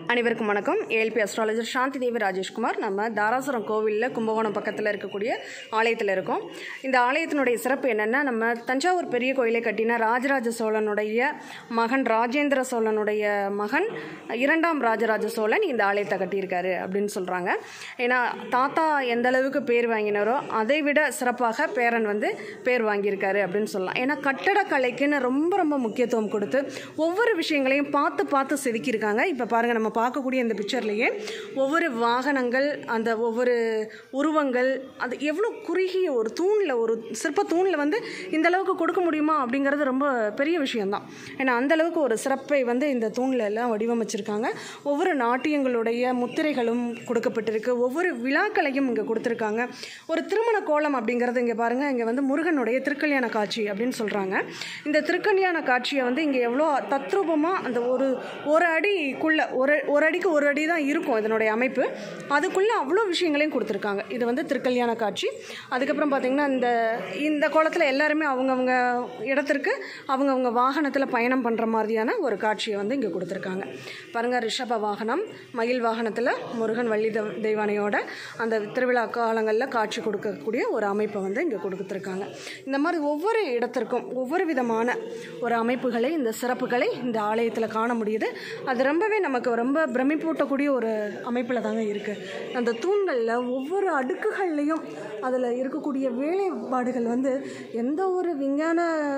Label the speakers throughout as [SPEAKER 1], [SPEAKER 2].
[SPEAKER 1] அனைவருக்கும் வணக்கம் ALP astrologer Shanthi Devi Rajeshkumar நம்ம தாராசுரம் கோவிலில் கும்பகோணம் பக்கத்தில் இருக்கக்கூடிய ஆலயத்தில் இருக்கோம் இந்த ஆலயத்தினுடைய சிறப்பு என்னென்னா நம்ம தஞ்சாவூர் பெரிய கோயிலை கட்டின ராஜராஜ சோழனுடைய மகன் ராஜேந்திர சோழனுடைய மகன் இரண்டாம் ராஜராஜ சோழன் இந்த ஆலயத்தை கட்டியிருக்காரு அப்படின்னு சொல்கிறாங்க ஏன்னா தாத்தா எந்த அளவுக்கு பேர் வாங்கினாரோ அதை விட சிறப்பாக பேரன் வந்து பேர் வாங்கியிருக்காரு அப்படின்னு சொல்லலாம் ஏன்னா கட்டடக்கலைக்குன்னு ரொம்ப ரொம்ப முக்கியத்துவம் கொடுத்து ஒவ்வொரு விஷயங்களையும் பார்த்து பார்த்து செதுக்கியிருக்காங்க இப்போ பாருங்கள் நம்ம பார்க்கக்கூடிய இந்த பிக்சர்லேயே ஒவ்வொரு வாகனங்கள் அந்த ஒவ்வொரு உருவங்கள் அது எவ்வளோ குறுகிய ஒரு தூணில் ஒரு சிற்ப தூணில் வந்து இந்த அளவுக்கு கொடுக்க முடியுமா அப்படிங்கிறது ரொம்ப பெரிய விஷயம்தான் ஏன்னா அந்த அளவுக்கு ஒரு சிறப்பை வந்து இந்த தூணில் எல்லாம் வடிவமைச்சிருக்காங்க ஒவ்வொரு நாட்டியங்களுடைய முத்திரைகளும் கொடுக்கப்பட்டிருக்கு ஒவ்வொரு விழாக்களையும் இங்கே கொடுத்துருக்காங்க ஒரு திருமண கோலம் அப்படிங்கிறது இங்கே பாருங்கள் இங்கே வந்து முருகனுடைய திருக்கல்யாண காட்சி அப்படின்னு சொல்கிறாங்க இந்த திருக்கல்யாண காட்சியை வந்து இங்கே எவ்வளோ தத்ரூபமாக அந்த ஒரு ஒரு அடிக்குள்ளே ஒரு ஒரு அடிக்கு ஒரு அடி தான் இருக்கும் இதனுடைய அமைப்பு அதுக்குள்ளே அவ்வளோ விஷயங்களையும் கொடுத்துருக்காங்க இது வந்து திருக்கல்யாண காட்சி அதுக்கப்புறம் பார்த்திங்கன்னா இந்த இந்த கோலத்தில் எல்லாருமே அவங்கவுங்க இடத்திற்கு அவங்கவுங்க வாகனத்தில் பயணம் பண்ணுற மாதிரியான ஒரு காட்சியை வந்து இங்கே கொடுத்துருக்காங்க பாருங்கள் ரிஷப வாகனம் மயில் வாகனத்தில் முருகன் வள்ளி தெவ்- தெய்வானையோட அந்த திருவிழா காலங்களில் காட்சி கொடுக்கக்கூடிய ஒரு அமைப்பை வந்து இங்கே கொடுத்துருக்காங்க இந்த மாதிரி ஒவ்வொரு இடத்திற்கும் ஒவ்வொரு விதமான ஒரு அமைப்புகளை இந்த சிறப்புகளை இந்த ஆலயத்தில் காண முடியுது அது ரொம்பவே நமக்கு ரொம்ப பிரமிப்பூட்டக்கூடிய ஒரு அமைப்பில் தாங்க இருக்குது அந்த தூண்களில் ஒவ்வொரு அடுக்குகள்லையும் அதில் இருக்கக்கூடிய வேலைப்பாடுகள் வந்து எந்த ஒரு விஞ்ஞான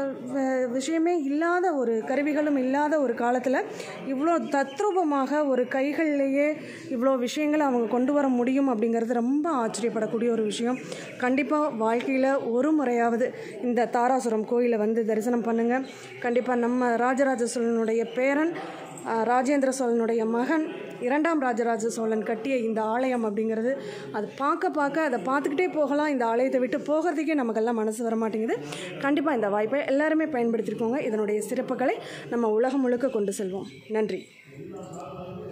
[SPEAKER 1] வ- விஷயமே இல்லாத ஒரு கருவிகளும் இல்லாத ஒரு காலத்தில் இவ்வளோ தத்ரூபமாக ஒரு கைகள்லேயே இவ்வளோ விஷயங்களை அவங்க கொண்டு வர முடியும் அப்படிங்கிறது ரொம்ப ஆச்சரியப்படக்கூடிய ஒரு விஷயம் கண்டிப்பாக வாழ்க்கையில் ஒரு முறையாவது இந்த தாராசுரம் கோயிலை வந்து தரிசனம் பண்ணுங்கள் கண்டிப்பாக நம்ம ராஜராஜ சோழனுடைய பேரன் ஆஹ், ராஜேந்திர சோழனுடைய மகன் இரண்டாம் ராஜராஜ சோழன் கட்டிய இந்த ஆலயம் அப்படிங்கிறது அது பார்க்க பார்க்க அதை பார்த்துக்கிட்டே போகலாம் இந்த ஆலயத்தை விட்டு போகிறதுக்கே நமக்கெல்லாம் மனசு வர மாட்டேங்குது கண்டிப்பாக இந்த வாய்ப்பை எல்லாருமே பயன்படுத்தியிருக்கோங்க இதனுடைய சிறப்புகளை நம்ம உலகம் முழுக்க கொண்டு செல்வோம் நன்றி